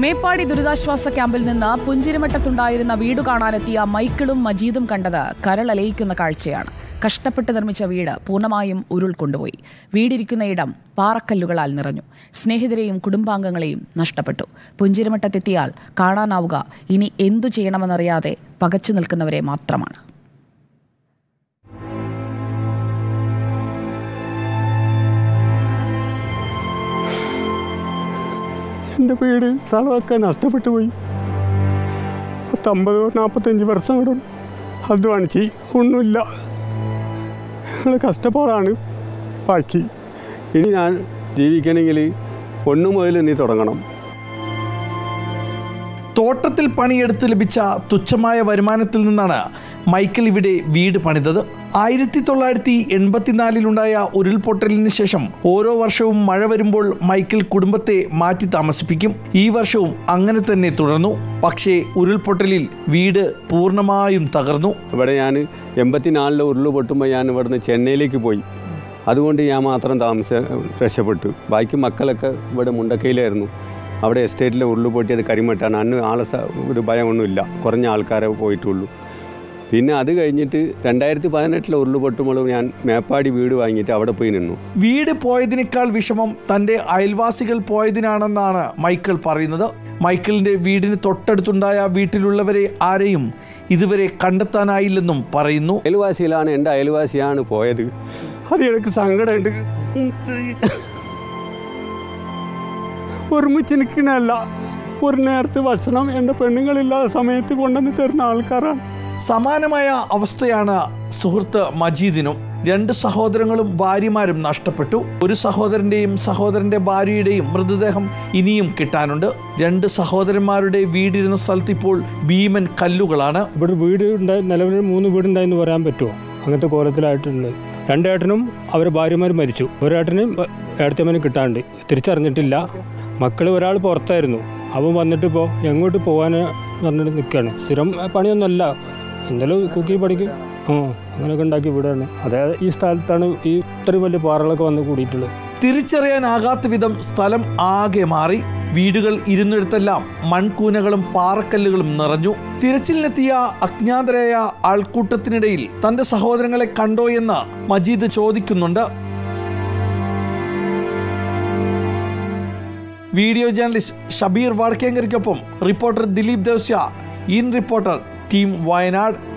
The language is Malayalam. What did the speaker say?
മേപ്പാടി ദുരിതാശ്വാസ ക്യാമ്പിൽ നിന്ന് പുഞ്ചിരിമട്ടത്തുണ്ടായിരുന്ന വീട് കാണാനെത്തിയ മൈക്കിളും മജീദും കണ്ടത് കരളലയിക്കുന്ന കാഴ്ചയാണ് കഷ്ടപ്പെട്ട് നിർമ്മിച്ച വീട് പൂർണ്ണമായും ഉരുൾ കൊണ്ടുപോയി വീടിരിക്കുന്നയിടം പാറക്കല്ലുകളാൽ നിറഞ്ഞു സ്നേഹിതരെയും കുടുംബാംഗങ്ങളെയും നഷ്ടപ്പെട്ടു പുഞ്ചിരിമട്ടത്തെത്തിയാൽ കാണാനാവുക ഇനി എന്തു ചെയ്യണമെന്നറിയാതെ പകച്ചു നിൽക്കുന്നവരെ മാത്രമാണ് എൻ്റെ വീട് സ്ഥലമൊക്കെ നഷ്ടപ്പെട്ടു പോയി പത്തമ്പത് നാൽപ്പത്തഞ്ച് വർഷം കൊണ്ട് അധ്വാനിച്ച് ഒന്നുമില്ല ഞങ്ങൾ കഷ്ടപ്പാടാണ് ബാക്കി ഇനി ഞാൻ ജീവിക്കണമെങ്കിൽ ഒന്നു മുതൽ നീ തുടങ്ങണം തോട്ടത്തിൽ പണിയെടുത്ത് ലഭിച്ച തുച്ഛമായ വരുമാനത്തിൽ നിന്നാണ് മൈക്കിൾ ഇവിടെ വീട് പണിതത് ആയിരത്തി തൊള്ളായിരത്തി എൺപത്തിനാലിലുണ്ടായ ഉരുൾപൊട്ടലിന് ശേഷം ഓരോ വർഷവും മഴ വരുമ്പോൾ മൈക്കിൾ കുടുംബത്തെ മാറ്റി താമസിപ്പിക്കും ഈ വർഷവും അങ്ങനെ തന്നെ തുടർന്നു പക്ഷേ ഉരുൾപൊട്ടലിൽ വീട് പൂർണ്ണമായും തകർന്നു ഇവിടെ ഞാൻ എൺപത്തിനാലിൽ ഉരുൾ പൊട്ടുമ്പോൾ ഞാൻ ഇവിടുന്ന് ചെന്നൈയിലേക്ക് പോയി അതുകൊണ്ട് ഞാൻ മാത്രം താമസ രക്ഷപ്പെട്ടു ബാക്കി മക്കളൊക്കെ ഇവിടെ മുണ്ടക്കയിലായിരുന്നു അവിടെ എസ്റ്റേറ്റിലെ ഉരുൾ പൊട്ടിയത് കരിമട്ടാണ് അന്ന് ആളെ സ- ഒരു ഭയമൊന്നുമില്ല കുറഞ്ഞ ആൾക്കാരെ പോയിട്ടുള്ളൂ പിന്നെ അത് കഴിഞ്ഞിട്ട് രണ്ടായിരത്തി പതിനെട്ടിലെ ഉരുൾ പൊട്ടുമ്പോൾ ഞാൻ മേപ്പാടി വീട് വാങ്ങിയിട്ട് അവിടെ പോയി നിന്നു വീട് പോയതിനേക്കാൾ വിഷമം തന്റെ അയൽവാസികൾ പോയതിനാണെന്നാണ് മൈക്കിൾ പറയുന്നത് മൈക്കിളിന്റെ വീടിന് തൊട്ടടുത്തുണ്ടായ വീട്ടിലുള്ളവരെ ആരെയും ഇതുവരെ കണ്ടെത്താനായില്ലെന്നും പറയുന്നു അയൽവാസിയിലാണ് എൻ്റെ അയൽവാസിയാണ് പോയത് അത് എനിക്ക് സങ്കടമുണ്ട് ഒരുമിച്ച് നിൽക്കണല്ല ഒരു നേരത്തെ ഭക്ഷണം എൻ്റെ പെണ്ണുങ്ങളില്ലാത്ത സമയത്ത് കൊണ്ടുവന്ന് തരുന്ന ആൾക്കാരാണ് സമാനമായ അവസ്ഥയാണ് സുഹൃത്ത് മജീദിനും രണ്ട് സഹോദരങ്ങളും ഭാര്യമാരും നഷ്ടപ്പെട്ടു ഒരു സഹോദരന്റെയും സഹോദരന്റെ ഭാര്യയുടെയും മൃതദേഹം ഇനിയും കിട്ടാനുണ്ട് രണ്ട് സഹോദരന്മാരുടെ വീടിരുന്ന സ്ഥലത്ത് ഇപ്പോൾ ഭീമൻ കല്ലുകളാണ് ഇവിടെ വീട് ഉണ്ടായി നിലവിൽ മൂന്ന് വീടുണ്ടായെന്ന് പറയാൻ പറ്റുമോ അങ്ങനത്തെ കോലത്തിലായിട്ടുണ്ട് രണ്ടേട്ടനും അവരെ ഭാര്യമാർ മരിച്ചു ഒരേട്ടനും ഏടത്തമ്മനും കിട്ടാണ്ട് തിരിച്ചറിഞ്ഞിട്ടില്ല മക്കൾ ഒരാൾ പുറത്തായിരുന്നു അവൻ വന്നിട്ട് ഇപ്പോൾ എങ്ങോട്ട് പോകാൻ പറഞ്ഞിട്ട് നിൽക്കുകയാണ് സ്ഥിരം പണിയൊന്നുമല്ല എന്തായാലും കുക്കി പണിക്ക് ആ അങ്ങനെയൊക്കെ ഉണ്ടാക്കി വിടുകയാണ് അതായത് ഈ സ്ഥലത്താണ് ഈ ഇത്രയും വലിയ പാറകളൊക്കെ വന്ന് കൂടിയിട്ടുള്ളത് തിരിച്ചറിയാനാകാത്ത വിധം സ്ഥലം ആകെ മാറി വീടുകൾ ഇരുന്നിടത്തെല്ലാം മൺകൂനകളും പാറക്കല്ലുകളും നിറഞ്ഞു തിരച്ചിലിനെത്തിയ അജ്ഞാതരായ ആൾക്കൂട്ടത്തിനിടയിൽ തന്റെ സഹോദരങ്ങളെ കണ്ടോ എന്ന് മജീദ് ചോദിക്കുന്നുണ്ട് വീഡിയോ ജേർണലിസ്റ്റ് ഷബീർ വാഡ്ക്കേങ്കറിക്കൊപ്പം reporter Dileep Devasya in reporter team Wayanad